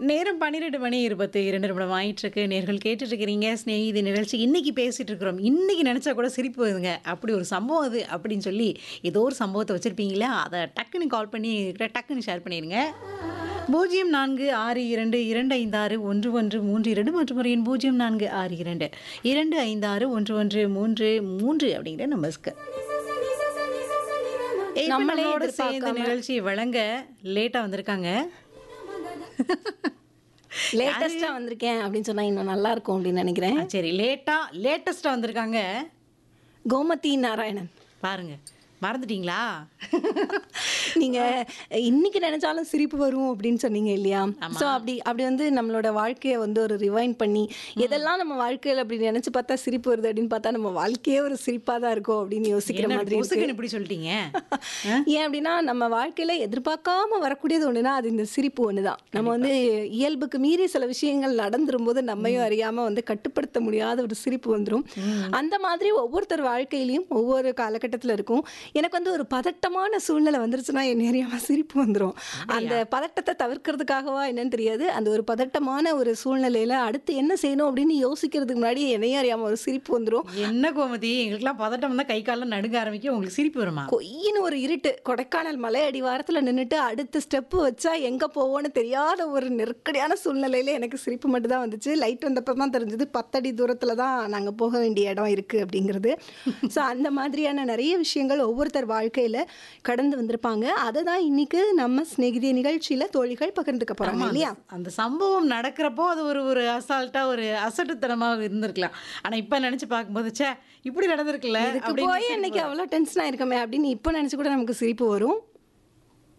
நேரம் பன்னிரெண்டு மணி இருபத்தி இரண்டு நிமிடம் ஆயிட்டிருக்கு நேர்கள் கேட்டுட்டு இருக்கிறீங்க ஸ்நேகிதி நிகழ்ச்சி இன்னைக்கு பேசிட்டு இருக்கிறோம் இன்னைக்கு நினைச்சா கூட சிரிப்பு வருதுங்க அப்படி ஒரு சம்பவம் அது அப்படின்னு சொல்லி ஏதோ ஒரு சம்பவத்தை வச்சிருப்பீங்களா அதை டக்குன்னு கால் பண்ணி டக்குன்னு ஷேர் பண்ணிடுங்க பூஜ்ஜியம் நான்கு ஆறு இரண்டு இரண்டு ஐந்து ஆறு ஒன்று ஒன்று மூன்று இரண்டு மற்றும் ஒரு எண் பூஜ்ஜியம் நான்கு ஆறு இரண்டு இரண்டு ஐந்து ஆறு ஒன்று ஒன்று மூன்று மூன்று அப்படிங்கிற நம்பர்ஸ்க்கு இப்ப நம்மளே நம்மளோட சேர்ந்து எதிர்பார்க்காம. நிகழ்ச்சி வழங்க லேட்டா வந்திருக்காங்க லேட்டஸ்டா வந்திருக்கேன் அப்படின்னு சொன்னா இன்னும் நல்லா இருக்கும் அப்படின்னு நினைக்கிறேன் ஆ, சரி லேட்டா லேட்டஸ்டா வந்திருக்காங்க கோமதி நாராயணன் பாருங்க மறந்துட்டீங்களா நீங்க இன்னைக்கு நினைச்சாலும் சிரிப்பு வரும் அப்படின்னு சொன்னீங்க இல்லையா சோ அப்படி அப்படி வந்து நம்மளோட வாழ்க்கையை வந்து ஒரு ரிவைண்ட் பண்ணி எதெல்லாம் நம்ம வாழ்க்கையில அப்படி நினைச்சு பார்த்தா சிரிப்பு வருது அப்படின்னு பார்த்தா நம்ம வாழ்க்கையே ஒரு சிரிப்பா தான் இருக்கும் அப்படின்னு யோசிக்கிற என்ன மாதிரி இருக்கு பொசுக்குன்னு இப்படி சொல்லிட்டீங்க ஏன் அப்படின்னா நம்ம வாழ்க்கையில எதிர்பார்க்காம வரக்கூடியது ஒண்ணுனா அது இந்த சிரிப்பு ஒண்ணுதான் நம்ம வந்து இயல்புக்கு மீறி சில விஷயங்கள் நடந்துரும் போது நம்மையும் அறியாம வந்து கட்டுப்படுத்த முடியாத ஒரு சிரிப்பு வந்துரும் அந்த மாதிரி ஒவ்வொருத்தர் வாழ்க்கையிலயும் ஒவ்வொரு காலகட்டத்துல இருக்கும் எனக்கு வந்து ஒரு பதட்டமான சூழ்நிலை வந்துருச்சுன்னா என் அறியாம சிரிப்பு வந்துரும் அந்த பதட்டத்தை தவிர்க்கிறதுக்காகவா என்னன்னு தெரியாது அந்த ஒரு பதட்டமான ஒரு சூழ்நிலையில அடுத்து என்ன செய்யணும் அப்படின்னு யோசிக்கிறதுக்கு முன்னாடி என்னையும் அறியாம ஒரு சிரிப்பு வந்துரும் என்ன கோமதி எங்களுக்குலாம் பதட்டம் வந்தா கை காலம் நடுங்க ஆரம்பிக்கும் உங்களுக்கு சிரிப்பு வருமா கொய்யின்னு ஒரு இருட்டு கொடைக்கானல் மலை அடிவாரத்தில் நின்றுட்டு அடுத்த ஸ்டெப்பு வச்சா எங்கே போவோன்னு தெரியாத ஒரு நெருக்கடியான சூழ்நிலையில எனக்கு சிரிப்பு மட்டும் தான் வந்துச்சு லைட் வந்தப்போ தான் தெரிஞ்சது பத்தடி தூரத்தில் தான் நாங்கள் போக வேண்டிய இடம் இருக்குது அப்படிங்கிறது ஸோ அந்த மாதிரியான நிறைய விஷயங்கள் ஒவ்வொருத்தர் வாழ்க்கையில் கடந்து வந்திருப்பாங்க அதை தான் இன்னைக்கு நம்ம சிநேகிதிய நிகழ்ச்சியில் தோழிகள் பகிர்ந்துக்க போகிறாங்க ஆமா, இல்லையா அந்த- அந்த சம்பவம் நடக்கிறப்போ அது ஒரு ஒரு அசால்ட்டா ஒரு அசட்டுத்தனமாக இருந்திருக்கலாம் ஆனா இப்ப நினைச்சு பார்க்கும்போது ச்சே இப்படி நடந்திருக்குல்ல இதுக்கு அப்படின்னு போய் இன்னைக்கு அவ்வளோ டென்ஷன் ஆயிருக்கமே அப்படின்னு இப்போ நினச்சி கூட நமக்கு சிரிப்பு வரும்